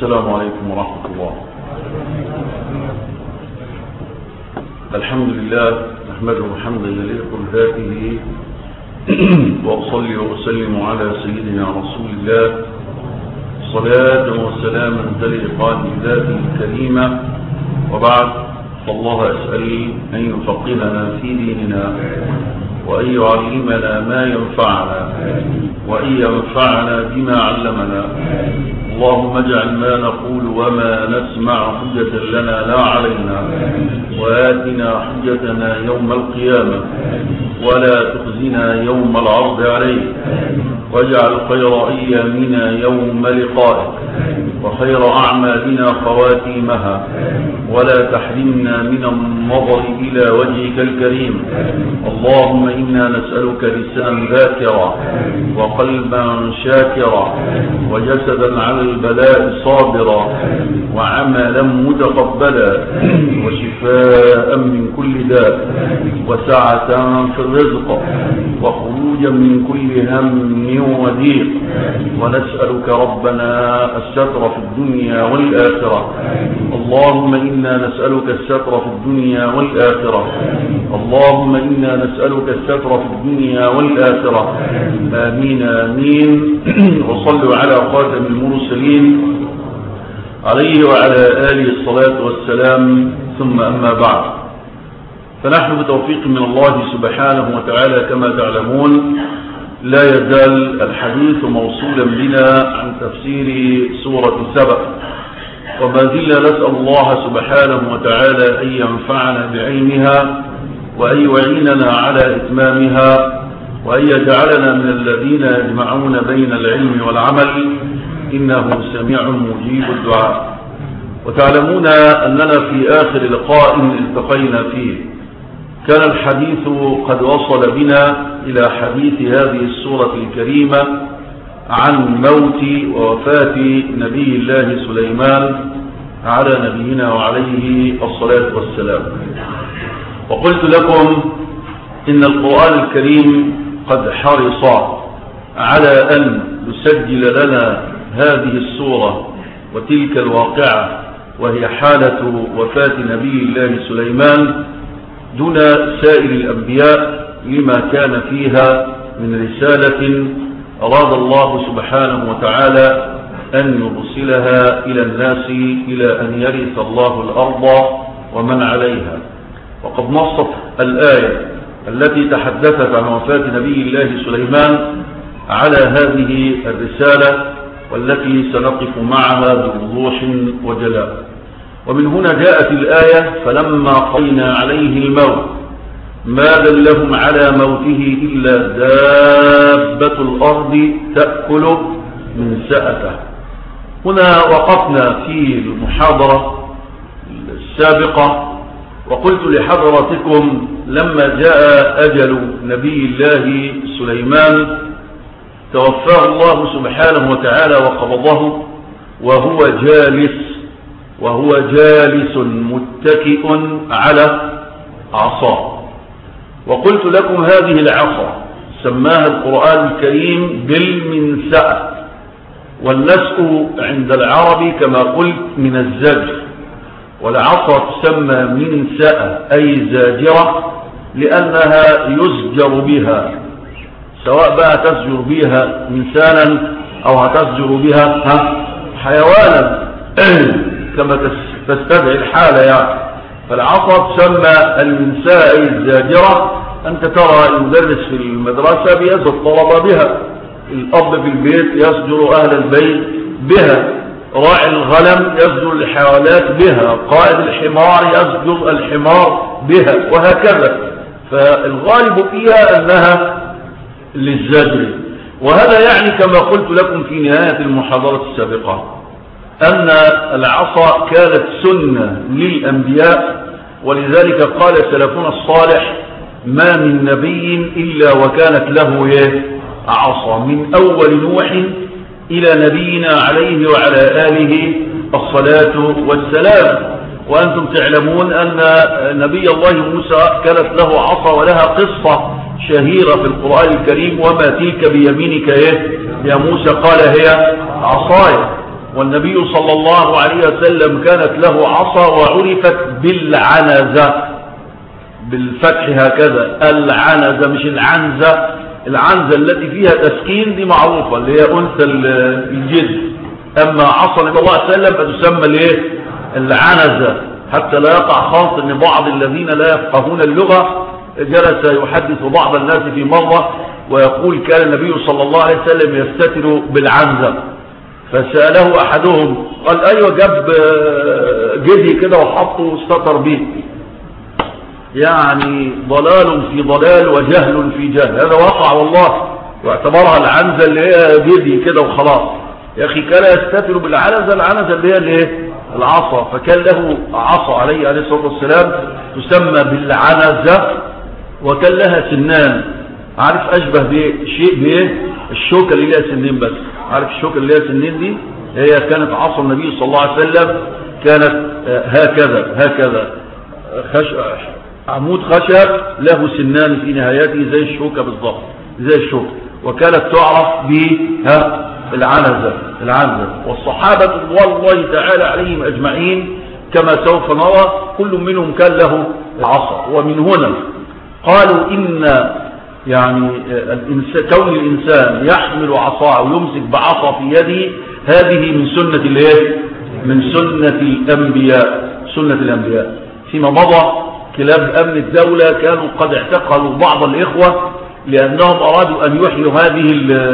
السلام عليكم ورحمة الله الحمد لله نحمده حمدا يليق ذاته وأصلي وأسلم على سيدنا رسول الله صلاة وسلاما تليقان بذاته الكريمة وبعد فالله أسأل أن يفقهنا في ديننا وأن يعلمنا ما ينفعنا وأن ينفعنا بما علمنا اللهم اجعل ما نقول وما نسمع حجة لنا لا علينا وآتنا حجتنا يوم القيامة ولا تخزنا يوم العرض عليك واجعل خير أيامنا يوم لقائك وخير أعمالنا خواتيمها ولا تحرمنا من النظر إلى وجهك الكريم اللهم إنا نسألك لسانا ذاكرا وقلبا شاكرا وجسدا على البلاء صابرا وعملا متقبلا وشفاء من كل داء وسعة في الرزق وخروجا من كل هم وضيق ونسألك ربنا الستر في الدنيا والآخرة اللهم إنا نسألك الستر في الدنيا والآخرة اللهم إنا نسألك الستر في الدنيا والآخرة آمين آمين وصلوا على خاتم المرسلين عليه وعلى آله الصلاة والسلام ثم أما بعد فنحن بتوفيق من الله سبحانه وتعالى كما تعلمون لا يزال الحديث موصولا بنا عن تفسير سورة سبأ وما زلنا نسأل الله سبحانه وتعالى أن ينفعنا بعلمها وأن يعيننا على إتمامها وأن يجعلنا من الذين يجمعون بين العلم والعمل إنه سميع مجيب الدعاء وتعلمون أننا في آخر لقاء التقينا فيه كان الحديث قد وصل بنا إلى حديث هذه السورة الكريمة عن موت ووفاة نبي الله سليمان على نبينا وعليه الصلاة والسلام وقلت لكم إن القرآن الكريم قد حرص على أن يسجل لنا هذه السورة وتلك الواقعة وهي حالة وفاة نبي الله سليمان دون سائر الأنبياء لما كان فيها من رسالة أراد الله سبحانه وتعالى أن يرسلها إلى الناس إلى أن يرث الله الأرض ومن عليها وقد نصت الآية التي تحدثت عن وفاة نبي الله سليمان على هذه الرسالة والتي سنقف معها بوضوح وجلاء ومن هنا جاءت الآية فلما قينا عليه الموت ما دلهم على موته إلا دابة الأرض تأكل من سأته هنا وقفنا في المحاضرة السابقة وقلت لحضرتكم لما جاء أجل نبي الله سليمان توفاه الله سبحانه وتعالى وقبضه وهو جالس وهو جالس متكئ على عصاه وقلت لكم هذه العصا سماها القرآن الكريم بالمنسأة والنسء عند العرب كما قلت من الزجر والعصا تسمى منسأة أي زاجرة لأنها يزجر بها سواء بقى تسجر بها إنسانا أو هتسجر بها ها حيوانا كما تستدعي الحالة يعني فالعصا تسمى المنساء أي الزاجرة أنت ترى المدرس في المدرسة بيزجر الطلبة بها الأب في البيت يسجر أهل البيت بها راعي الغنم يسجر الحيوانات بها قائد الحمار يسجر الحمار بها وهكذا فالغالب فيها أنها للزجر وهذا يعني كما قلت لكم في نهاية المحاضرة السابقة أن العصا كانت سنة للأنبياء ولذلك قال سلفنا الصالح ما من نبي إلا وكانت له عصا من أول نوح إلى نبينا عليه وعلى آله الصلاة والسلام وأنتم تعلمون أن نبي الله موسى كانت له عصا ولها قصة شهيرة في القرآن الكريم وما تلك بيمينك إيه يا موسى قال هي عصاي والنبي صلى الله عليه وسلم كانت له عصا وعرفت بالعنزة بالفتح هكذا العنزة مش العنزة العنزة التي فيها تسكين دي معروفة اللي هي أنثى الجد أما عصا النبي الله عليه وسلم فتسمى الايه العنزة حتى لا يقع خاص ان بعض الذين لا يفقهون اللغة جلس يحدث بعض الناس في مرة ويقول كان النبي صلى الله عليه وسلم يستتر بالعنزة فسأله أحدهم قال أيوة جاب جدي كده وحطه واستتر به يعني ضلال في ضلال وجهل في جهل هذا وقع والله واعتبرها العنزة اللي هي جدي كده وخلاص يا أخي كان يستتر بالعنزة العنزة اللي هي الايه العصا فكان له عصا عليه عليه الصلاة والسلام تسمى بالعنزة وكان لها سنان عارف أشبه بشيء بإيه الشوكة اللي لها سنين بس عارف الشوكة اللي لها سنين دي هي كانت عصا النبي صلى الله عليه وسلم كانت هكذا هكذا خش... عمود خشب له سنان في نهايته زي الشوكة بالضبط زي الشوكة وكانت تعرف بها العنزة العنزة والصحابة رضوان الله تعالى عليهم أجمعين كما سوف نرى كل منهم كان له العصا ومن هنا قالوا إن يعني كون الإنسان يحمل عصا ويمسك بعصا في يده هذه من سنة الايه من سنة الأنبياء سنة الأنبياء فيما مضى كلاب أمن الدولة كانوا قد اعتقلوا بعض الإخوة لأنهم أرادوا أن يحيوا هذه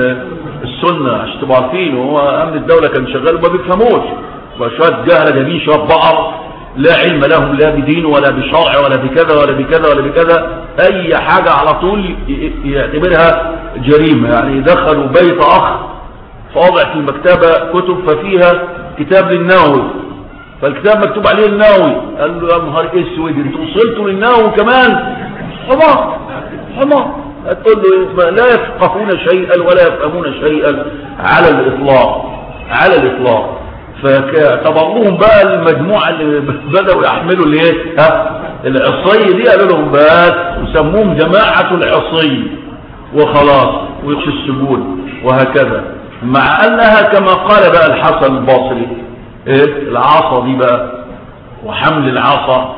السنة عشان تبقوا عارفين وهو أمن الدولة كان شغال وما بيفهموش وشوية جهلة جايبين شوية بقر لا علم لهم لا بدين ولا بشرع ولا بكذا ولا بكذا ولا بكذا أي حاجة على طول يعتبرها جريمة يعني دخلوا بيت أخ فوضع في المكتبة كتب ففيها كتاب للنووي فالكتاب مكتوب عليه النووي قال له يا نهار اسود انتوا وصلتوا للنووي كمان حمار حمار هتقول له لا يفقهون شيئا ولا يفهمون شيئا على الإطلاق على الإطلاق فاعتبروهم بقى المجموعة اللي بدأوا يحملوا الايه ها العصي دي قالوا لهم بس وسموهم جماعة العصي وخلاص ويخش السجون وهكذا مع أنها كما قال بقى الحسن البصري ايه العصا دي بقى وحمل العصا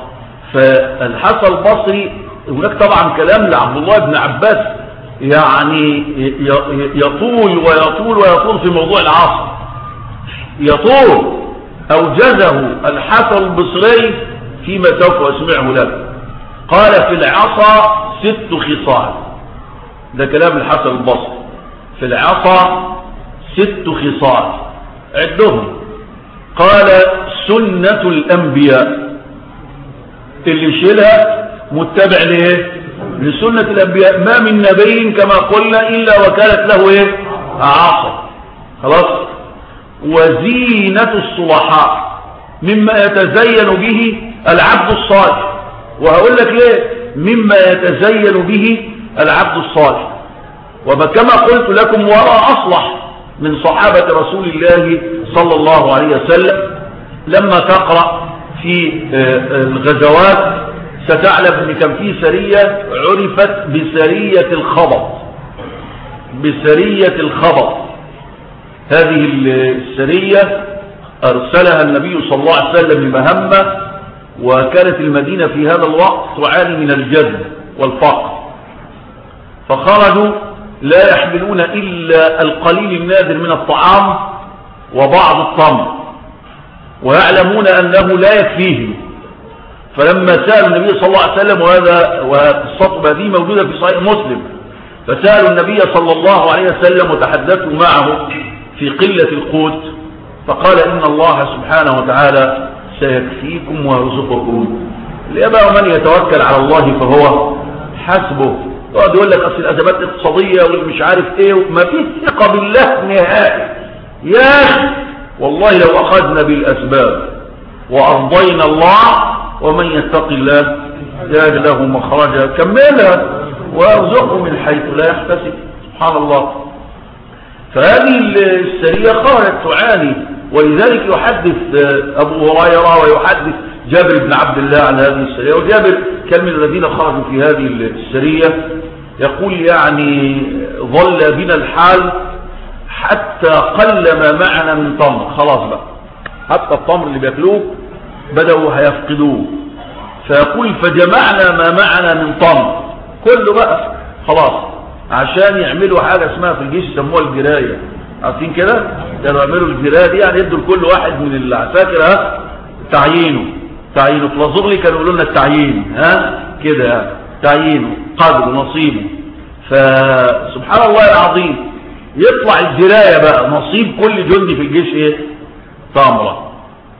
فالحسن البصري هناك طبعا كلام لعبد الله بن عباس يعني يطول ويطول ويطول في موضوع العصا يطول أوجزه الحسن البصري فيما سوف أسمعه لك قال في العصا ست خصال ده كلام الحسن البصري في العصا ست خصال عدهم قال سنة الأنبياء اللي يشيلها متبع ليه لسنة الأنبياء ما من نبي كما قلنا إلا وكانت له ايه عصا خلاص وزينة الصلحاء مما يتزين به العبد الصالح وهقول لك ليه مما يتزين به العبد الصالح وكما قلت لكم وراء أصلح من صحابة رسول الله صلى الله عليه وسلم لما تقرأ في الغزوات ستعلم ان كان في سرية عرفت بسرية الخبط بسرية الخبط هذه السرية أرسلها النبي صلى الله عليه وسلم لمهمة وكانت المدينة في هذا الوقت تعاني من الجذب والفقر فخرجوا لا يحملون إلا القليل النادر من الطعام وبعض الطمر ويعلمون أنه لا يكفيهم فلما سألوا النبي صلى الله عليه وسلم وهذا وقصته هذه موجودة في صحيح مسلم فسألوا النبي صلى الله عليه وسلم وتحدثوا معه في قلة القوت فقال إن الله سبحانه وتعالى سيكفيكم ويرزقكم ليبقى من يتوكل على الله فهو حسبه يقعد يقول لك أصل الأزمات الاقتصادية والمش عارف ايه ما فيش ثقة بالله نهائي يا أخي والله لو أخذنا بالأسباب وأرضينا الله ومن يتق الله يجعل له مخرجا كملها ويرزقه من حيث لا يحتسب سبحان الله فهذه السرية خرجت تعاني ولذلك يحدث أبو هريرة ويحدث جابر بن عبد الله عن هذه السرية وجابر كان من الذين خرجوا في هذه السرية يقول يعني ظل بنا الحال حتى قل ما معنا من تمر خلاص بقى حتى التمر اللي بياكلوه بدأوا هيفقدوه فيقول فجمعنا ما معنا من تمر كله بقى خلاص عشان يعملوا حاجة اسمها في الجيش يسموها الجراية عارفين كده كانوا يعملوا الجراية دي يعني يدوا لكل واحد من العساكر ها تعيينه تعيينه في لازغلي كانوا يقولوا لنا التعيين ها كده يعني تعيينه قدره نصيبه فسبحان الله العظيم يطلع الجراية بقى نصيب كل جندي في الجيش ايه تمرة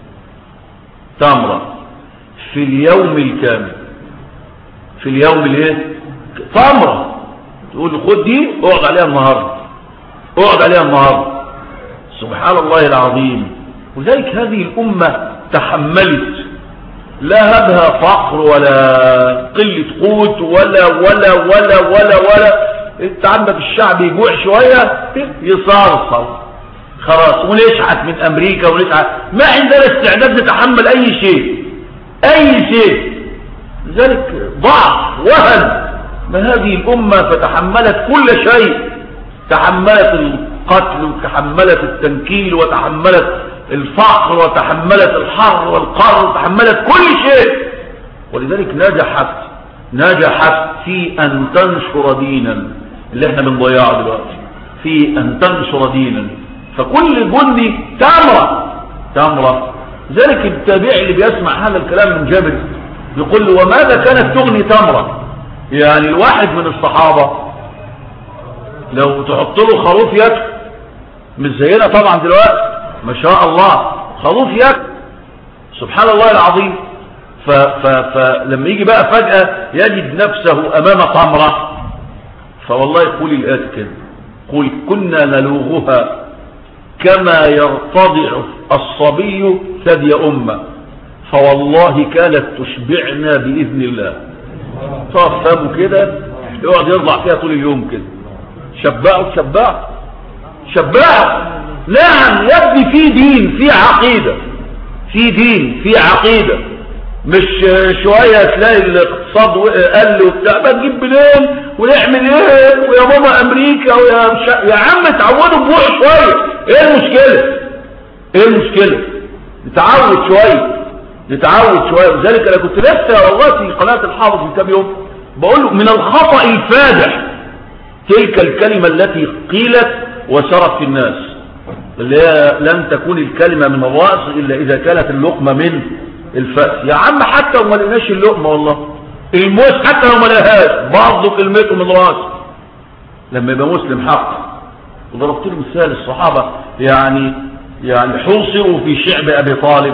تمرة في اليوم الكامل في اليوم الايه تمرة تقول له خد دي اقعد عليها النهاردة اقعد عليها النهاردة سبحان الله العظيم وذلك هذه الأمة تحملت لا هبها فقر ولا قلة قوت ولا ولا ولا ولا ولا انت عندك الشعب يجوع شوية يصرصر خلاص ونشحت من امريكا ونشحت ما عندنا استعداد نتحمل اي شيء اي شيء لذلك ضعف وهن ما هذه الامة فتحملت كل شيء تحملت القتل وتحملت التنكيل وتحملت الفقر وتحملت الحر والقر وتحملت كل شيء ولذلك نجحت نجحت في ان تنشر دينا اللي احنا بنضيعه دلوقتي في ان تنشر دينا فكل جندي تمرة تمرة ذلك التابعي اللي بيسمع هذا الكلام من جابر يقول له وماذا كانت تغني تمرة يعني الواحد من الصحابة لو تحط له خروف ياكل مش زينا طبعا دلوقتي ما شاء الله خروف ياكل سبحان الله العظيم فلما يجي بقى فجأة يجد نفسه أمام تمرة فوالله يقول الآت كده قل كنا نلوغها كما يرتضع الصبي ثدي أمه فوالله كانت تشبعنا بإذن الله صار فابه كده يقعد يرضع فيها طول اليوم كده شبعوا شبعوا شبعوا نعم يا ابني في دين في عقيدة في دين في عقيدة مش شوية تلاقي الاقتصاد قل وبتاع ما تجيب منين ونعمل ايه ويا ماما امريكا ويا مش... يا عم تعودوا بروح شوية ايه المشكلة ايه المشكلة نتعود شوية نتعود شوية وذلك انا كنت لسه والله في قناة الحافظ من كام يوم بقول له من الخطأ الفادح تلك الكلمة التي قيلت وسرت في الناس اللي هي لن تكون الكلمة من الرأس إلا إذا كانت اللقمة من الفأس يا عم حتى وما لقيناش اللقمة والله الموس حتى لو ما لقاهاش برضه كلمته من رأس لما يبقى مسلم حق وضربت له مثال الصحابة يعني يعني حوصروا في شعب أبي طالب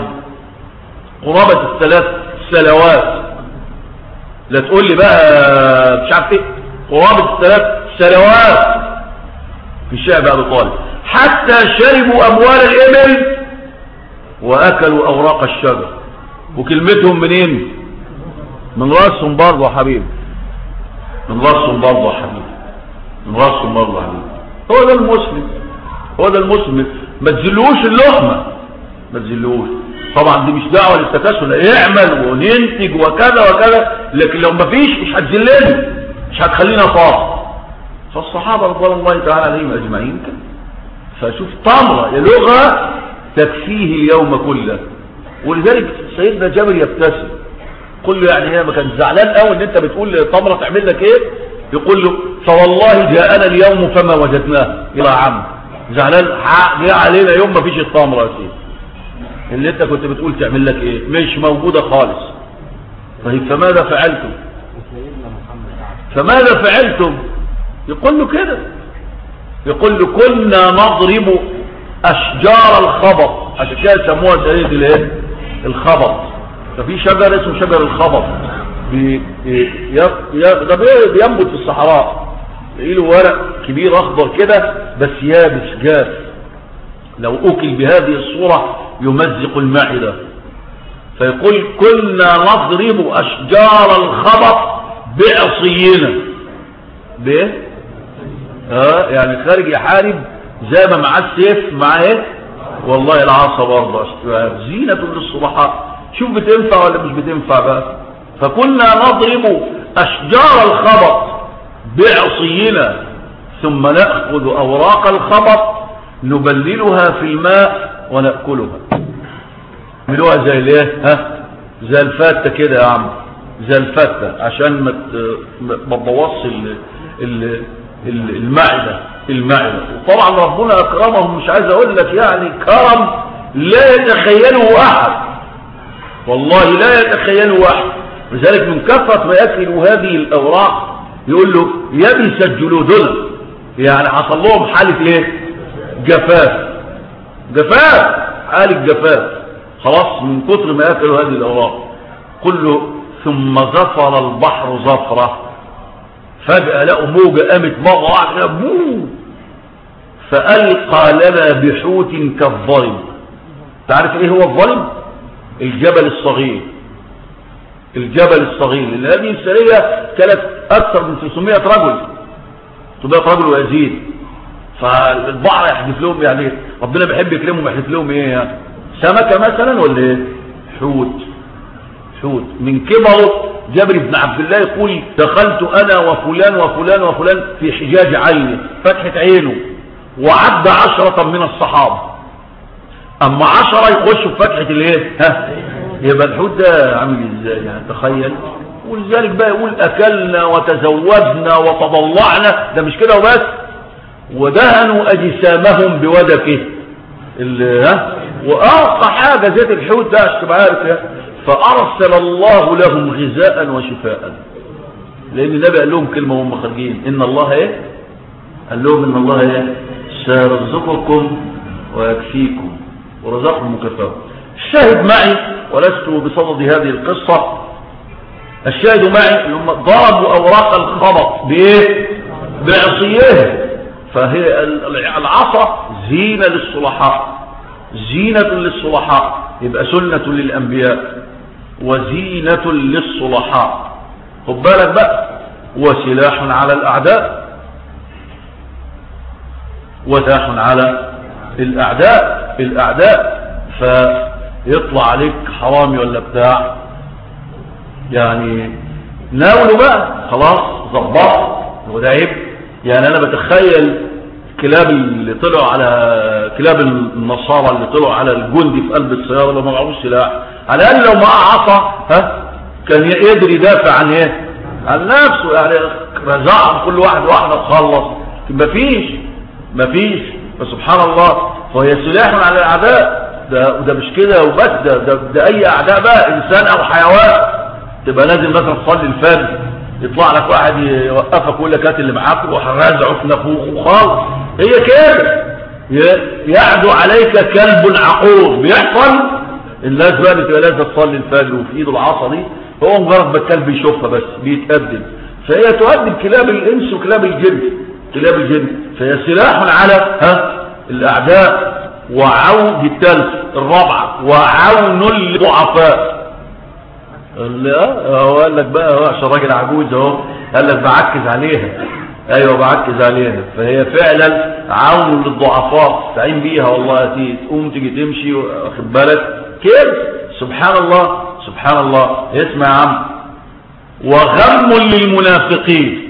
قرابة الثلاث سلوات لا تقول لي بقى مش عارف ايه قرابة الثلاث سلوات في شعب أبي طالب حتى شربوا أموال الإبل وأكلوا أوراق الشجر وكلمتهم منين من رأسهم برضه يا حبيبي من رأسهم برضه يا حبيبي من رأسهم برضه يا حبيبي هو ده المسلم هو ده المسلم ما تزلوش اللقمة ما تزلوش طبعا دي مش دعوة للتكاسل اعمل وننتج وكذا وكذا لكن لو ما فيش مش هتذلني مش هتخلينا طاق فالصحابة رضوان الله تعالى عليهم اجمعين كده فشوف طمرة لغة تكفيه اليوم كله ولذلك سيدنا جابر يبتسم يقول له يعني هي ما كان زعلان قوي ان انت بتقول طمرة تعمل لك ايه يقول له فوالله جاءنا اليوم فما وجدناه يا عم زعلان جاء علينا يوم ما فيش الطمرة يا سيدي اللي انت كنت بتقول تعمل لك ايه مش موجودة خالص طيب فماذا فعلتم فماذا فعلتم يقول له كده يقول له كنا نضرب اشجار الخبط عشان كده يسموها جريد الايه الخبط ففي شجر اسمه شجر الخبط بي ده بينبت في الصحراء له ورق كبير اخضر كده بس يابس جاف لو اكل بهذه الصورة يمزق المعدة فيقول كنا نضرب اشجار الخبط بعصينا بايه اه يعني خارج يحارب زي ما معاه السيف معاه ايه والله العصا برضه زينة للصبحاء شوف بتنفع ولا مش بتنفع بقى فكنا نضرب اشجار الخبط بعصينا ثم نأخذ اوراق الخبط نبللها في الماء ونأكلها نعملوها زي الايه ها زي الفتة كده يا عم زي الفتة عشان ما ما تبوظش المعدة المعدة وطبعا ربنا اكرمهم مش عايز اقول لك يعني كرم لا يتخيله احد والله لا يتخيله احد لذلك من كثرة ما يأكل هذه الاوراق يقول له يبس جلودنا يعني حصل لهم حالة ايه جفاف جفاف حالة جفاف خلاص من كتر ما يأكلوا هذه الاوراق قل له ثم زفر البحر زفرة فجأة لقوا موجة قامت مرة واحدة بوم فألقى لنا بحوت كالظلم تعرف ايه هو الظلم الجبل الصغير الجبل الصغير لان هذه السرية كانت اكثر من 300 رجل 300 رجل ويزيد فالبحر يحدث لهم يعني ربنا بيحب يكرمهم يحدث لهم ايه يعني سمكة مثلا ولا ايه حوت حوت من كبره جابر بن عبد الله يقول دخلت انا وفلان وفلان وفلان في حجاج عينه فتحة عينه وعد عشرة من الصحابة اما عشرة يخشوا في فتحة الايه ها يبقى الحوت ده عامل ازاي يعني تخيل ولذلك بقى يقول اكلنا وتزوجنا وتضلعنا ده مش كده وبس ودهنوا اجسامهم بودكه ها وارقى حاجة زيت الحوت ده عشان تبقى عارف فارسل الله لهم غذاء وشفاء لان النبي قال لهم كلمة وهم خارجين ان الله ايه قال لهم ان الله ايه سيرزقكم ويكفيكم ورزقهم مكفاه الشاهد معي ولست بصدد هذه القصة الشاهد معي هم ضربوا اوراق الخبط بايه بعصيه فهي العصا زينة للصلحاء زينة للصلحاء يبقى سنة للأنبياء وزينة للصلحاء خد بالك بقى وسلاح على الأعداء وسلاح على الأعداء الأعداء فيطلع عليك حرامي ولا بتاع يعني ناولوا بقى خلاص ظبط وده عيب يعني انا بتخيل كلاب اللي طلعوا على كلاب النصارى اللي طلعوا على الجندي في قلب السيارة لو ما معهوش سلاح على الاقل لو معاه عصا ها كان يقدر يدافع عن ايه عن نفسه يعني رزعهم كل واحد واحدة تخلص مفيش مفيش فسبحان الله فهي سلاح على الاعداء ده وده مش كده وبس ده, ده, ده اي اعداء بقى انسان او حيوان تبقى نازل مثلا تصلي الفجر يطلع لك واحد يوقفك ويقول لك هات اللي معاك وروح رازعه في نافوخه خالص هي كده يعدو عليك كلب عقور بيحصل الناس بقى بتبقى لازم تصلي الفجر وفي ايده العصا دي هو مجرد ما الكلب يشوفها بس بيتقدم فهي تؤدي كلاب الانس وكلاب الجن كلاب الجن فهي سلاح على ها الاعداء وعون دي الثالث الرابعه وعون للضعفاء هو قال لك بقى هو عشان راجل عجوز اهو قال لك بعكز عليها ايوه بعكز عليها فهي فعلا عون للضعفاء تعين بيها والله تيجي تقوم تيجي تمشي واخد بالك كده سبحان الله سبحان الله اسمع يا عم وغم للمنافقين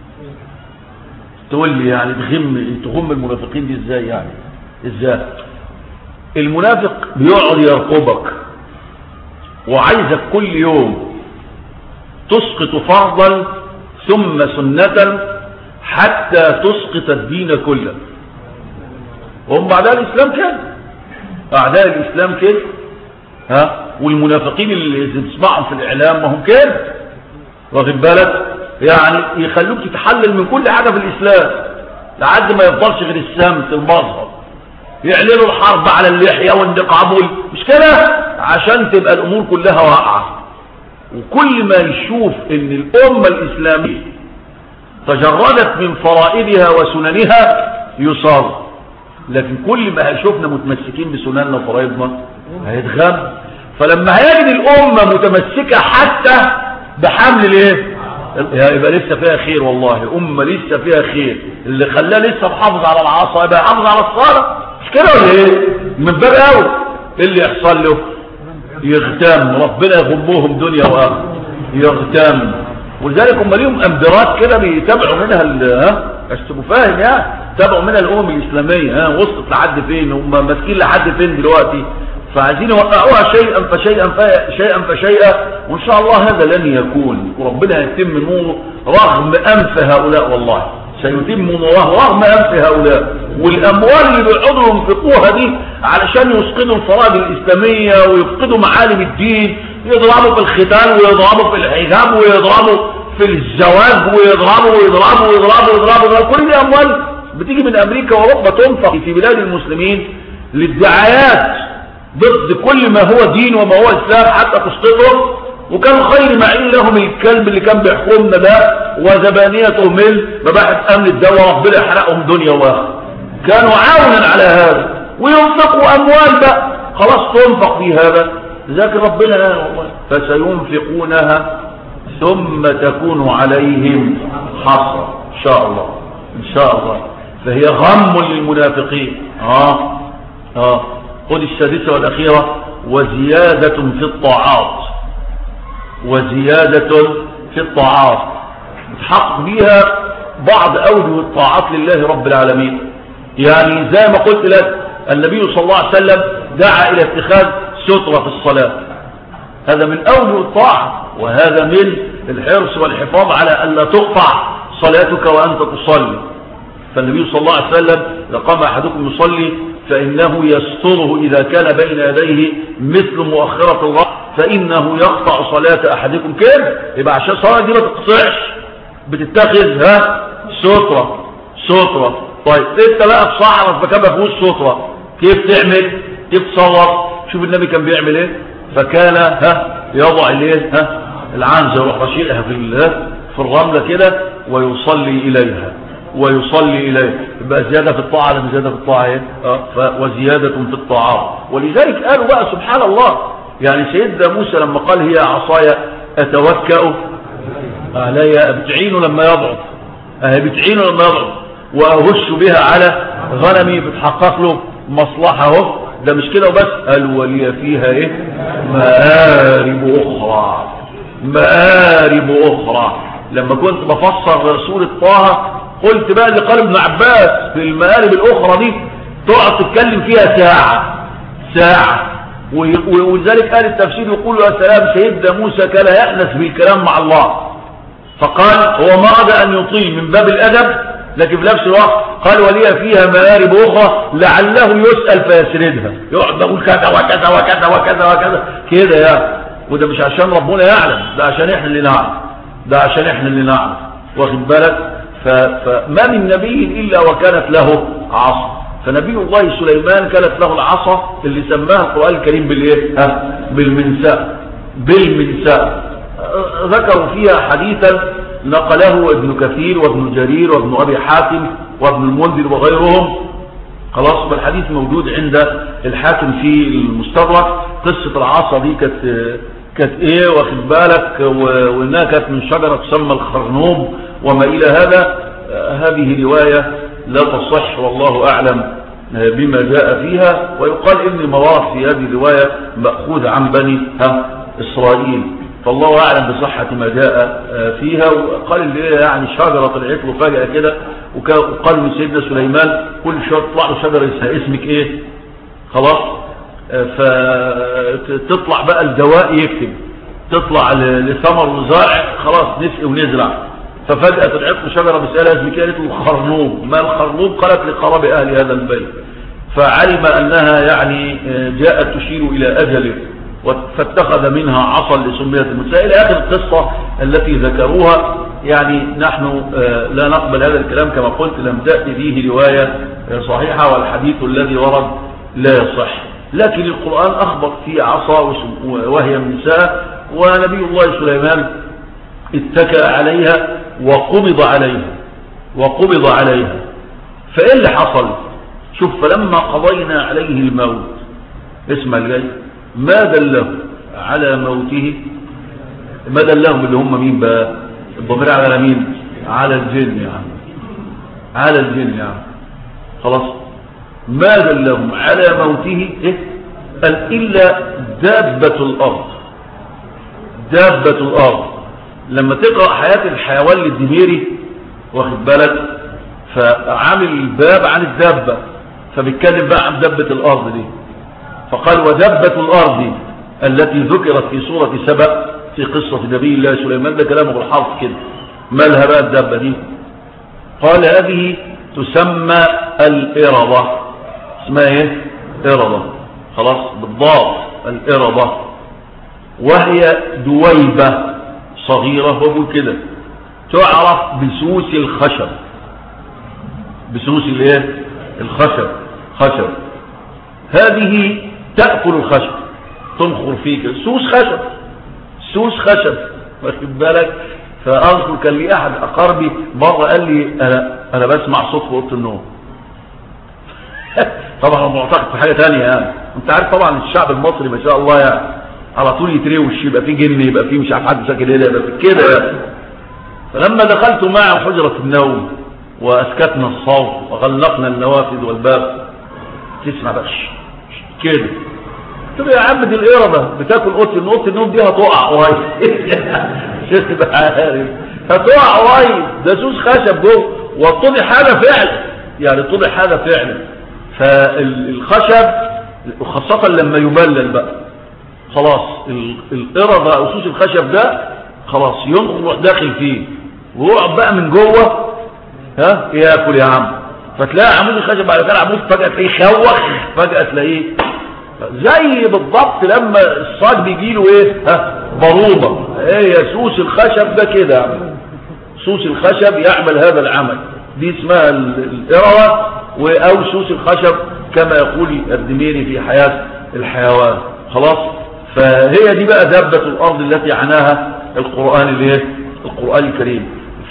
تقول لي يعني تغم تغم المنافقين دي ازاي يعني ازاي المنافق بيقعد يرقبك وعايزك كل يوم تسقط فرضا ثم سنة حتى تسقط الدين كله وهم أعداء الإسلام كده أعداء الإسلام كده ها والمنافقين اللي تسمعهم في الإعلام ما هم كده واخد بالك يعني يخلوك تتحلل من كل حاجة في الإسلام لحد ما يفضلش غير السمت المظهر يعلنوا الحرب على اللحية والنقاب مش كده عشان تبقى الامور كلها واقعة وكل ما يشوف ان الامة الاسلامية تجردت من فرائدها وسننها يصاب لكن كل ما هيشوفنا متمسكين بسنننا وفرائضنا هيتغم فلما هيجد الامة متمسكة حتى بحمل الايه يبقى لسه فيها خير والله امة لسه فيها خير اللي خلاه لسه محافظ على العصا يبقى يحافظ على الصلاة مش كده ولا ايه من باب قوي اللي يحصل له يغتم ربنا يغموهم دنيا واخره يغتم ولذلك هم ليهم امدرات كده بيتابعوا منها ها عشان تبقوا فاهم يعني تابعوا من الامم الاسلاميه ها وصلت لحد فين هم ماسكين لحد فين دلوقتي فعايزين يوقعوها شيئا فشيئا شيئا فشيئا وان شاء الله هذا لن يكون وربنا يتم نوره رغم انف هؤلاء والله سيتم نوره رغم انف هؤلاء والاموال اللي بيقعدوا ينفقوها دي علشان يسقطوا الفرائض الاسلاميه ويفقدوا معالم الدين يضربوا في الختان ويضربوا في الحجاب ويضربوا في الزواج ويضربوا ويضربوا ويضربوا ويضربوا كل دي اموال بتيجي من امريكا واوروبا تنفق في بلاد المسلمين للدعايات ضد كل ما هو دين وما هو اسلام حتى تسقطهم وكان خير معين لهم الكلب اللي كان بيحكمنا ده وزبانيته من مباحث امن الدولة ربنا يحرقهم دنيا واخر كانوا عاونا على هذا وينفقوا اموال بقى خلاص تنفق في هذا لكن ربنا فسينفقونها ثم تكون عليهم حصر ان شاء الله ان شاء الله فهي غم للمنافقين اه اه خذ السادسة والأخيرة وزيادة في الطاعات وزيادة في الطاعات تحقق بها بعض أوجه الطاعات لله رب العالمين يعني زي ما قلت لك النبي صلى الله عليه وسلم دعا إلى اتخاذ سترة في الصلاة هذا من أوجه الطاعة وهذا من الحرص والحفاظ على أن لا تقطع صلاتك وأنت تصلي فالنبي صلى الله عليه وسلم لقام أحدكم يصلي فإنه يستره إذا كان بين يديه مثل مؤخرة الرأس فإنه يقطع صلاة أحدكم كيف يبقى عشان الصلاة دي ما تقطعش بتتخذ ها سترة سترة طيب انت بقى في صحراء فكان ما فيهوش سترة كيف تعمل كيف تصور شوف النبي كان بيعمل ايه فكان ها يضع الايه ها العنزة يروح رشيقها في في الرملة كده ويصلي إليها ويصلي إليه يبقى زيادة في الطاعة لم زيادة في الطاعة ايه اه وزيادة في الطاعات ولذلك قالوا بقى سبحان الله يعني سيدنا موسى لما قال هي عصايا أتوكأ علي بتعينه لما يضعف اه بتعينه لما يضعف وأهش بها على غنمي بتحقق له مصلحة اهو ده مش كده وبس قال ولي فيها ايه مآرب أخرى مآرب أخرى لما كنت بفسر سورة طه قلت بقى اللي قال ابن عباس في المقالب الأخرى دي تقعد تتكلم فيها ساعة ساعة ولذلك قال التفسير يقول يا سلام سيدنا موسى كان يأنس بالكلام مع الله فقال هو ما أراد أن يطيل من باب الأدب لكن في نفس الوقت قال ولي فيها مآرب أخرى لعله يسأل فيسردها يقعد يقول كذا وكذا وكذا وكذا وكذا كده يا وده مش عشان ربنا يعلم ده عشان احنا اللي نعلم ده عشان احنا اللي نعلم واخد بالك فما من نبي إلا وكانت له عصا فنبي الله سليمان كانت له العصا اللي سماها القرآن الكريم بالايه ها بالمنساء بالمنساء ذكروا فيها حديثا نقله ابن كثير وابن جرير وابن أبي حاتم وابن المنذر وغيرهم خلاص الحديث موجود عند الحاكم في المستدرك قصة العصا دي كانت كانت ايه واخد بالك وانها كانت من شجرة تسمى الخرنوب وما الى هذا هذه رواية لا تصح والله اعلم بما جاء فيها ويقال ان المواقف في هذه الرواية مأخوذ عن بني اسرائيل فالله اعلم بصحة ما جاء فيها وقال اللي يعني شجرة طلعت له فجأة كده وقال من سيدنا سليمان كل شوية تطلع له شجرة اسمك ايه خلاص فتطلع بقى الدواء يكتب تطلع لثمر وزارع خلاص نسقي ونزرع ففجأة طلعت له شجرة بسألها اسمك قالت له خرنوب ما الخرنوب قالت لقرب أهل هذا البيت فعلم أنها يعني جاءت تشير إلى أجله فاتخذ منها عصا لسمية الموسى إلى آخر القصة التي ذكروها يعني نحن لا نقبل هذا الكلام كما قلت لم تأتي فيه رواية صحيحة والحديث الذي ورد لا يصح لكن القرآن أخبر في عصا وهي النساء ونبي الله سليمان اتكأ عليها وقبض عليها وقبض عليها فإيه اللي حصل شوف فلما قضينا عليه الموت اسمع الجاي ما دله على موته ما دلهم اللي هم مين بقى الضمير على مين على الجن يعني على الجن يعني خلاص ما دلهم على موته إيه؟ قال إلا دابة الأرض دابة الأرض لما تقرأ حياة الحيوان للدميري واخد بالك فعامل الباب عن الدابة فبيتكلم بقى عن دبة الأرض دي فقال ودبة الأرض التي ذكرت في سورة سبأ في قصة نبي الله سليمان ده كلامه بالحرف كده مالها بقى الدبة دي قال هذه تسمى الإرضة اسمها ايه إرضة خلاص بالضاد الإرضة وهي دويبة صغيرة وقول كده تعرف بسوس الخشب بسوس الايه الخشب خشب هذه تأكل الخشب تنخر فيك سوس خشب سوس خشب واخد بالك فأذكر كان لي أحد أقاربي مرة قال لي أنا, أنا بسمع صوت في أوضة النوم طبعا هو معتقد في حاجة تانية يعني انت عارف طبعا الشعب المصري ما شاء الله يعني على طول يتريوش يبقى فيه جن يبقى فيه مش عارف حد ساكن هنا يبقى فيه كده يعني فلما دخلت معه حجرة النوم وأسكتنا الصوت وغلقنا النوافذ والباب تسمع بقى كده قلت له يا عم دي القربة بتاكل اوضه اوضه النوم دي هتقع قريب شيخ بقى عارف هتقع قريب ده سوس خشب جوه والطبع حاجه فعلا يعني الطبع حاجه فعلا فالخشب وخاصة لما يبلل بقى خلاص القربة او سوس الخشب ده خلاص ينقل داخل فيه ويقعد بقى من جوه ها ياكل يا عم فتلاقي عمود الخشب بعد كده عمود فجأة تلاقيه خوخ فجأة تلاقيه زي بالضبط لما الصاج بيجي له ايه ها بروضة ايه سوس الخشب ده كده سوس الخشب يعمل هذا العمل دي اسمها الإروة او سوس الخشب كما يقول الدميري في حياة الحيوان خلاص فهي دي بقى دابة الارض التي عناها القرآن الايه القرآن الكريم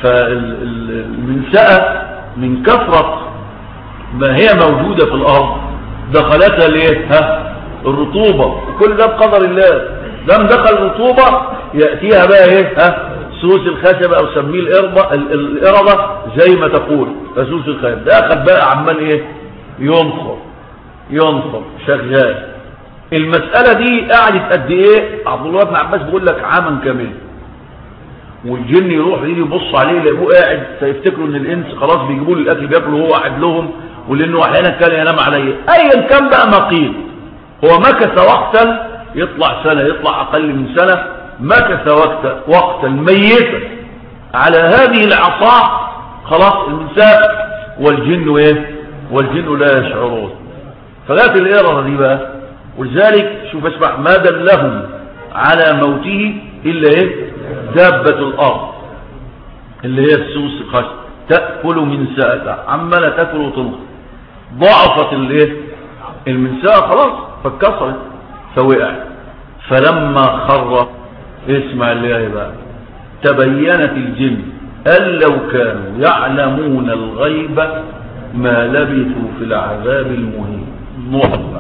فالمنسأة من كثرة ما هي موجودة في الارض دخلتها ليه ها الرطوبة وكل ده بقدر الله لم دخل الرطوبة يأتيها بقى ايه ها سوس الخشب او سميه الارضة الارضة زي ما تقول فسوس الخشب ده اخذ بقى عمال ايه ينصر ينصر شغال المسألة دي قعدت قد ايه عبد الله بن عباس بيقول لك عاما كامل والجن يروح يجي يبص عليه يلاقوه قاعد فيفتكروا ان الانس خلاص بيجيبوا له الاكل بياكلوا وهو قاعد لهم ولانه احيانا كان ينام عليه ايا كان بقى ما قيل هو مكث وقتا يطلع سنة يطلع أقل من سنة مكث وقتا وقتا ميتا على هذه العصا خلاص المساء والجن ايه والجن لا يشعرون فلات الإرضة دي بقى ولذلك شوف اسمع ما دلهم على موته إلا ايه دابة الأرض اللي هي السوس الخشب تأكل من ساءتها عمالة تأكل وتنخ ضعفت الايه المنساء خلاص فاتكسرت فوقع فلما خر اسمع الله بقى تبينت الجن أن لو كانوا يعلمون الغيب ما لبثوا في العذاب المهين نوح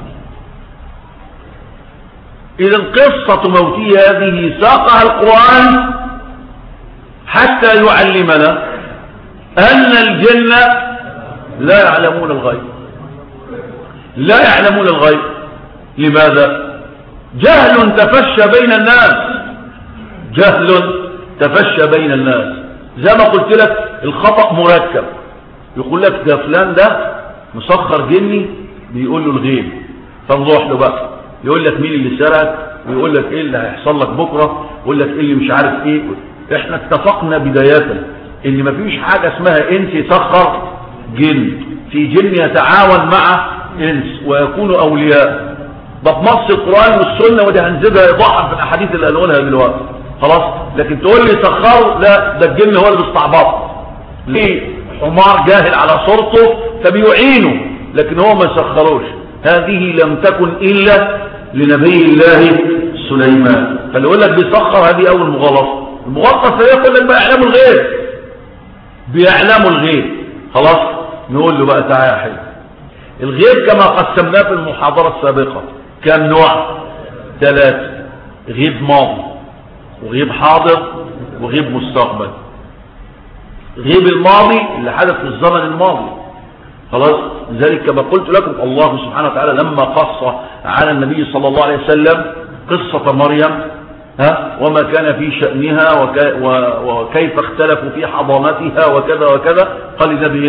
إذا قصة موتي هذه ساقها القرآن حتى يعلمنا أن الجن لا يعلمون الغيب لا يعلمون الغيب لماذا جهل تفشى بين الناس جهل تفشى بين الناس زي ما قلت لك الخطأ مركب يقول لك ده فلان ده مسخر جني بيقول له الغيب فنروح له بقى يقول لك مين اللي سرق ويقول لك ايه اللي هيحصل لك بكرة ويقول لك ايه اللي مش عارف ايه احنا اتفقنا بداية ان مفيش حاجة اسمها انس يسخر جن في جن يتعاون مع انس ويكونوا اولياء ده بنص القرآن والسنة ودي هنزلها ايضاحا في الاحاديث اللي قالونها دلوقتي خلاص لكن تقول لي سخروا لا ده الجن هو اللي بيستعبط ليه حمار جاهل على صورته فبيعينه لكن هو ما سخروش هذه لم تكن الا لنبي الله سليمان فاللي يقول لك بيسخر هذه اول مغالطه المغالطه الثانيه يقول لك بقى يعلموا الغيب بيعلموا الغيب خلاص نقول له بقى تعالى يا حبيبي الغيب كما قسمناه في المحاضرة السابقة كم نوع ثلاثة غيب ماضي وغيب حاضر وغيب مستقبل غيب الماضي اللي حدث في الزمن الماضي خلاص لذلك كما قلت لكم الله سبحانه وتعالى لما قص على النبي صلى الله عليه وسلم قصة مريم ها وما كان في شأنها وكيف اختلفوا في حضانتها وكذا وكذا قال النبي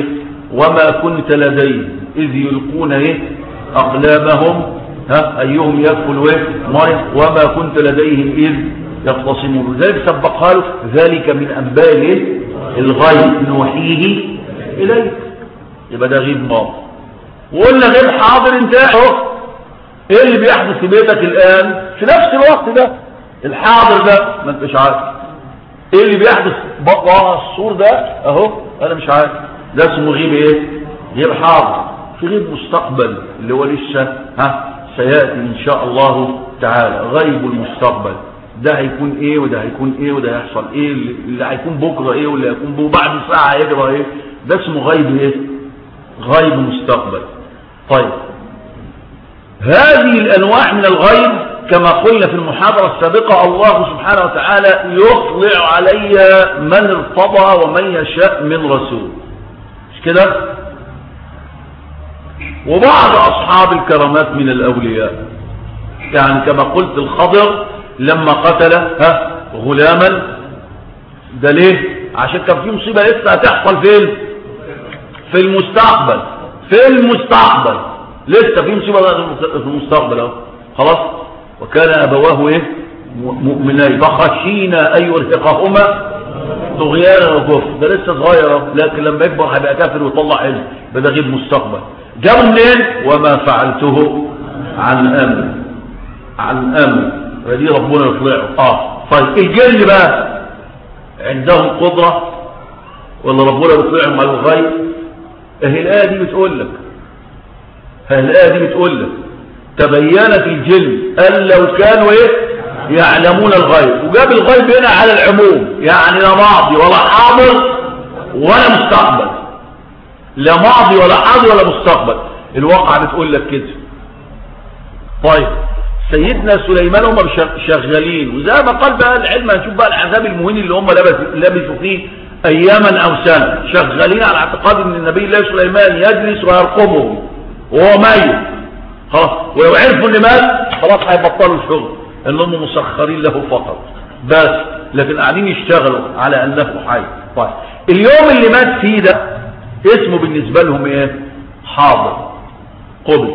وما كنت لديهم إذ يلقون إيه أقلامهم ها أيهم يكفل إيه مريم وما كنت لديهم إذ يختصمون ذلك سبقها له ذلك من أنباء إيه الغيب نوحيه إليك يبقى ده غيب ماضي وقلنا غيب حاضر انتهى اهو ايه اللي بيحدث في بيتك الآن في نفس الوقت ده الحاضر ده ما انتش عارف ايه اللي بيحدث بقى السور ده اهو انا مش عارف ده اسمه غيب ايه غيب حاضر في غيب مستقبل اللي هو لسه ها سياتي ان شاء الله تعالى غيب المستقبل ده هيكون ايه وده هيكون ايه وده هيحصل ايه اللي هيكون بكره ايه واللي هيكون بكره بعد ساعه هيجرى ايه ده اسمه غيب ايه غيب مستقبل طيب هذه الانواع من الغيب كما قلنا في المحاضرة السابقة الله سبحانه وتعالى يطلع علي من ارتضى ومن يشاء من رسول مش كده وبعض أصحاب الكرامات من الأولياء يعني كما قلت الخضر لما قتل ها غلاما ده ليه عشان كان في مصيبة لسه هتحصل فين في المستقبل في المستقبل لسه في مصيبة في المستقبل اهو خلاص وكان أبواه إيه مؤمنين فخشينا أن يرهقهما طغيانا وكفر ده لسه صغير لكن لما يكبر هيبقى كافر ويطلع علم ده غيب مستقبل جابوا منين وما فعلته عن امر عن امر فدي ربنا يطلعه اه طيب الجن بقى عندهم قدرة ولا ربنا يطلعهم على الغيب اهي الايه دي بتقول لك اهي الايه دي بتقول لك تبينت الجن أن لو كانوا إيه يعلمون الغيب وجاب الغيب هنا على العموم يعني لا ماضي ولا حاضر ولا مستقبل لا ماضي ولا حاضر ولا مستقبل الواقع بتقول لك كده طيب سيدنا سليمان هم شغالين وزي ما قال بقى العلم هنشوف بقى العذاب المهين اللي هم لبثوا فيه اياما او سنه شغالين على اعتقاد ان النبي الله سليمان يجلس ويرقبهم وهو ميت خلاص ولو عرفوا ان مات خلاص هيبطلوا الشغل انهم مسخرين له فقط بس لكن قاعدين يشتغلوا على انه حي طيب اليوم اللي مات فيه ده اسمه بالنسبه لهم ايه حاضر قبل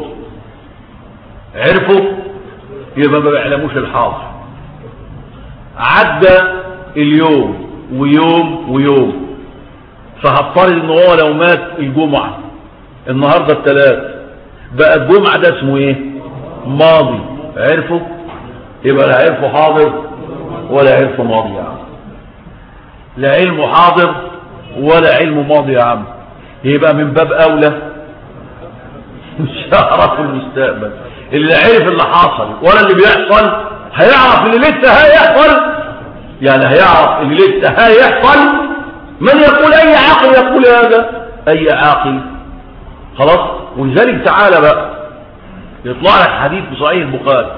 عرفوا يبقى ما بيعلموش الحاضر عدى اليوم ويوم ويوم فهفترض ان هو لو مات الجمعه النهارده الثلاث بقى الجمعة ده اسمه ايه ماضي عرفوا يبقى لا عرفوا حاضر ولا عرفوا ماضي يا عم لا علم حاضر ولا علم ماضي يا عم يبقى من باب اولى مش هعرف المستقبل اللي عرف اللي حصل ولا اللي بيحصل هيعرف اللي لسه هيحصل يعني هيعرف اللي لسه هيحصل من يقول اي عاقل يقول هذا اي عاقل خلاص ولذلك تعالى بقى يطلع لك حديث في صحيح البخاري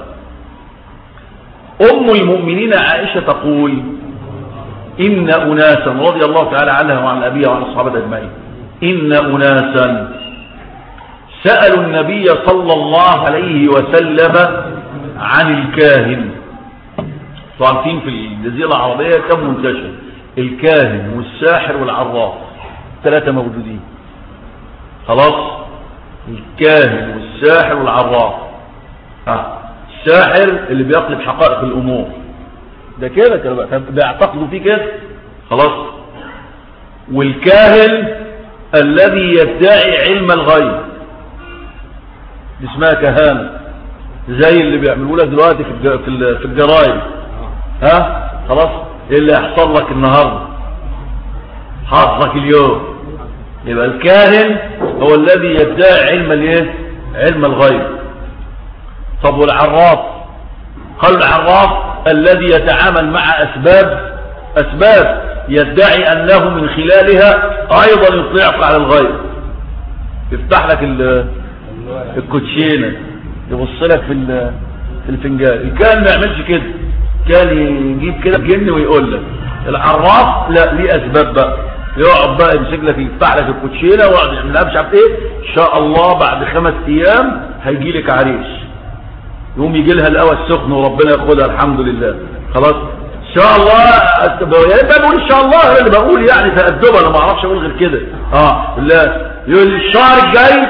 أم المؤمنين عائشة تقول إن أناسا رضي الله تعالى عنها وعن أبيها وعن الصحابة أجمعين إن أناسا سألوا النبي صلى الله عليه وسلم عن الكاهن عارفين في الجزيرة العربية كم منتشر الكاهن والساحر والعراف ثلاثة موجودين خلاص الكاهن والساحر والعراف ها الساحر اللي بيقلب حقائق الامور ده كده كده بيعتقدوا فيه كده خلاص والكاهن الذي يدعي علم الغيب اسمها كهانة زي اللي بيعملوا لك دلوقتي في في الجرايد ها خلاص ايه اللي هيحصل لك النهارده حظك اليوم يبقى الكاهن هو الذي يدعي علم الايه علم الغيب طب والعراف قال العراف الذي يتعامل مع اسباب اسباب يدعي انه من خلالها ايضا يطلعك على الغيب يفتح لك الكوتشينه يبص لك في في الفنجان الكاهن ما يعملش كده كان يجيب كده جن ويقول لك العراف لا ليه اسباب بقى يقعد بقى يمسك لك يفتح لك الكوتشينه ويقعد يعمل مش عارف ايه ان شاء الله بعد خمس ايام هيجي لك عريس يقوم يجي لها القهوه السخن وربنا ياخدها الحمد لله خلاص ان شاء الله يا ريت بقول ان شاء الله انا اللي بقول يعني تأدبا انا ما اعرفش اقول غير كده اه لا يقول الشهر الجاي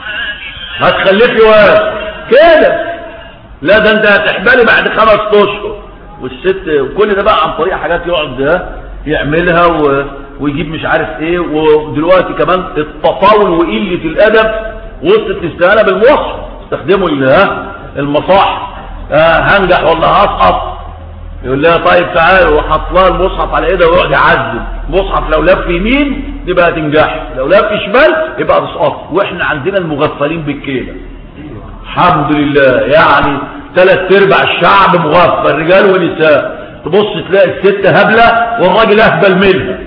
هتخلفي واد كده لا ده انت هتحبلي بعد خمس اشهر والست وكل ده بقى عن طريق حاجات يقعد يعملها و... ويجيب مش عارف ايه ودلوقتي كمان التطاول وقلة الادب وصلت الاستهانة بالمصحف استخدموا المصاحف آه هنجح ولا هسقط يقول لها طيب تعالوا وحط لها المصحف على ايدها ويقعد يعذب مصحف لو لف يمين يبقى هتنجح لو لف شمال يبقى تسقط واحنا عندنا المغفلين بالكيله الحمد لله يعني ثلاث ارباع الشعب مغفل رجال ونساء تبص تلاقي الست هبله والراجل اهبل منها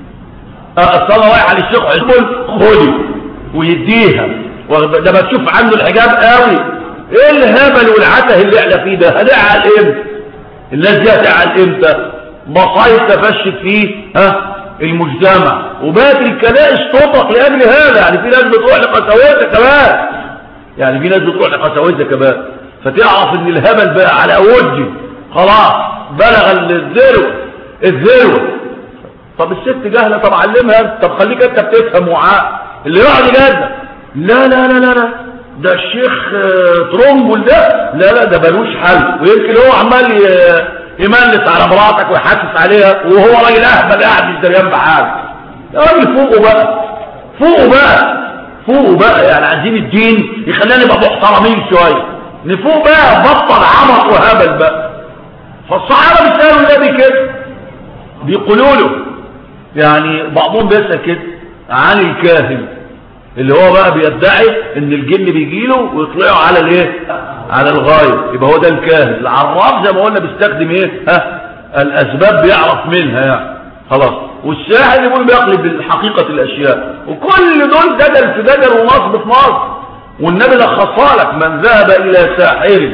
الصلاه رايحه للشيخ حزبل خدي ويديها ده ما تشوف عنه الحجاب قوي ايه الهبل والعته اللي احنا فيه ده هنعقل امتى الناس دي هتعقل امتى مصايب تفشت فيه ها المجتمع وبقت الكنائس تطلق لاجل هذا يعني في ناس بتروح لقساوسه كمان يعني في ناس بتروح لقساوسه كمان فتعرف ان الهبل بقى على وجه خلاص بلغ الذروه الذروه طب الست جاهله طب علمها طب خليك انت بتفهم وعاء اللي يقعد يجادل لا لا لا لا لا ده الشيخ ترونجل ده لا لا ده ملوش حل ويمكن هو عمال يملس على مراتك ويحسس عليها وهو راجل اهبل قاعد مش دريان بحاجه يا راجل فوقه بقى فوقه بقى فوقه بقى يعني عايزين الدين يخلينا نبقى محترمين شويه نفوق بقى بطل عمق وهبل بقى فالصحابه بيسالوا النبي كده بيقولوا له يعني بعضهم بيسال كده عن الكاهن اللي هو بقى بيدعي ان الجن بيجيله ويطلعوا على الايه على الغاية يبقى هو ده الكاهن العراف زي ما قلنا بيستخدم ايه ها الاسباب بيعرف منها يعني خلاص والساحر يقول بيقلب حقيقة الاشياء وكل دول دجل في دجل ونصب في نصب والنبي لخصها لك من ذهب الى ساحر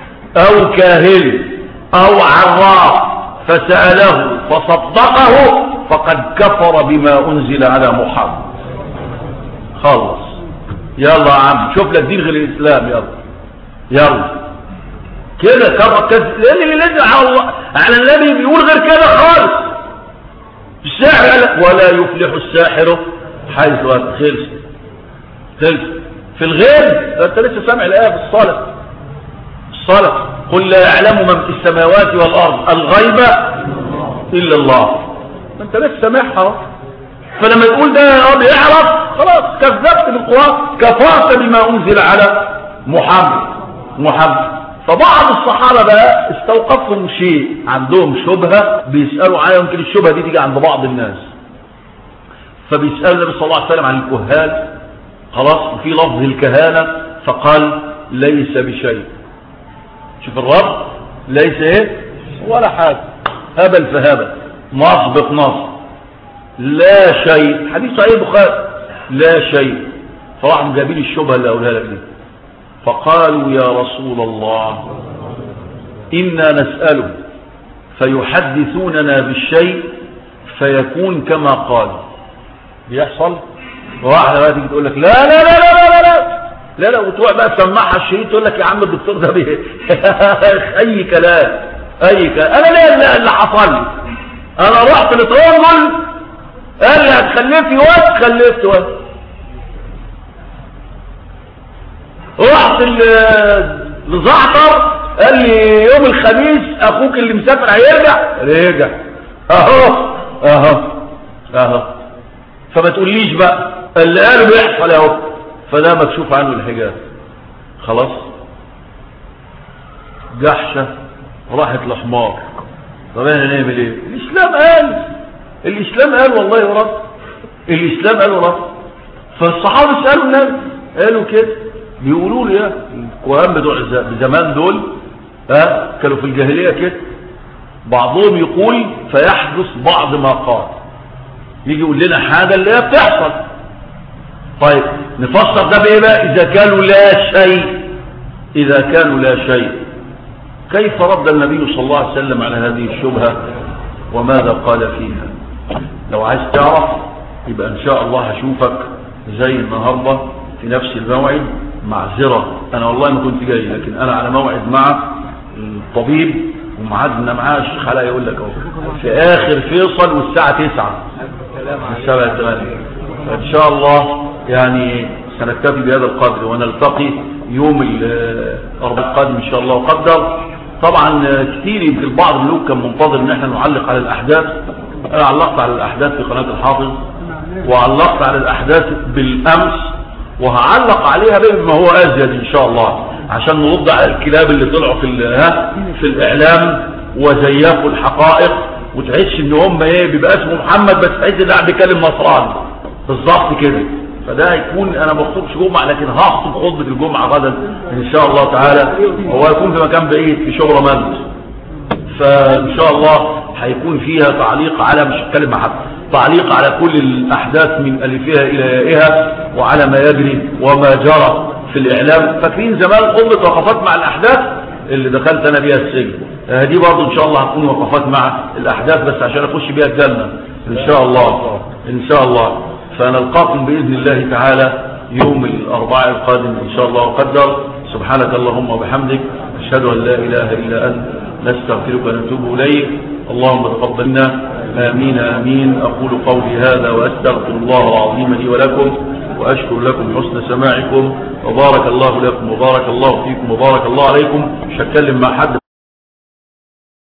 او كاهن او عراف فسأله فصدقه فقد كفر بما انزل على محمد خلص يلا يا عم شوف لك دين غير الاسلام يلا يلا كده كرر كذب لان اللي لازم على الله على النبي بيقول غير كده خالص الساحر ولا يفلح الساحر حيث خلص خلص في الغيب ده انت لسه سامع الايه في الصلاه الصلاه قل لا يعلم من في السماوات والارض الغيب الا الله انت لسه سامعها فلما تقول ده اه بيعرف خلاص كذبت بالقرآن كفرت بما أنزل على محمد محمد فبعض الصحابة بقى استوقفهم شيء عندهم شبهة بيسألوا عنها يمكن الشبهة دي تيجي عند بعض الناس فبيسأل النبي صلى الله عليه وسلم عن الكهان خلاص وفي لفظ الكهانة فقال ليس بشيء شوف الرب ليس ايه ولا حاجة هبل فهبل نصب في نصب لا شيء حديث صحيح البخاري لا شيء فراحوا جايبين الشبهه اللي اقولها لك دي فقالوا يا رسول الله انا نساله فيحدثوننا بالشيء فيكون كما قال بيحصل واحده بقى تيجي تقول لك لا لا لا لا لا لا لا لا وتروح بقى تسمعها الشريط تقول لك يا عم الدكتور ده بيه اي كلام اي كلام انا ليه اللي حصل لي انا رحت لترامل قال لي هتخلفي واد خلفت واد رحت لزعتر قال لي يوم الخميس اخوك اللي مسافر هيرجع رجع اهو اهو اهو فما تقوليش بقى اللي قاله بيحصل اهو فده مكشوف عنه الحجاب خلاص جحشة راحت لحمار طب احنا نعمل ايه الاسلام قال الاسلام قال والله يا رب الاسلام قال يا رب فالصحابه سالوا النبي قالوا كده بيقولوا له يا الكهان بتوع زمان دول ها كانوا في الجاهليه كده بعضهم يقول فيحدث بعض ما قال يجي يقول لنا حاجه اللي هي بتحصل طيب نفسر ده بايه بقى اذا كانوا لا شيء اذا كانوا لا شيء كيف رد النبي صلى الله عليه وسلم على هذه الشبهه وماذا قال فيها لو عايز تعرف يبقى ان شاء الله هشوفك زي النهاردة في نفس الموعد معذرة انا والله ما كنت جاي لكن انا على موعد مع الطبيب ومعادنا معاه الشيخ علاء يقول لك اهو في اخر فيصل والساعة 9 الساعة 8 ان شاء الله يعني سنكتفي بهذا القدر ونلتقي يوم الأربعاء القادم إن شاء الله وقدر طبعا كتير يمكن البعض الملوك كان منتظر ان احنا نعلق على الأحداث أنا علقت على الأحداث في قناة الحافظ وعلقت على الأحداث بالأمس وهعلق عليها بما هو أزيد إن شاء الله عشان نرد على الكلاب اللي طلعوا في في الإعلام وزيفوا الحقائق وتحس ان هم ايه بيبقى اسمه محمد بس تحس ان قاعد بيتكلم نصراني بالظبط كده فده هيكون انا ما بخطبش جمعه لكن هخطب خطبه الجمعه غدا ان شاء الله تعالى هو هيكون في مكان بعيد في شغل مند فان شاء الله هيكون فيها تعليق على مش هتكلم مع حد تعليق على كل الاحداث من الفها الى يائها وعلى ما يجري وما جرى في الاعلام فاكرين زمان قمه وقفات مع الاحداث اللي دخلت انا بيها السجن دي برضه ان شاء الله هتكون وقفات مع الاحداث بس عشان اخش بيها الجنه ان شاء الله ان شاء الله فنلقاكم باذن الله تعالى يوم الاربعاء القادم ان شاء الله وقدر سبحانك اللهم وبحمدك اشهد ان لا اله الا انت نستغفرك ونتوب اليك اللهم تقبلنا امين امين اقول قولي هذا واستغفر الله العظيم لي ولكم واشكر لكم حسن سماعكم وبارك الله لكم وبارك الله فيكم وبارك الله عليكم مش هتكلم مع حد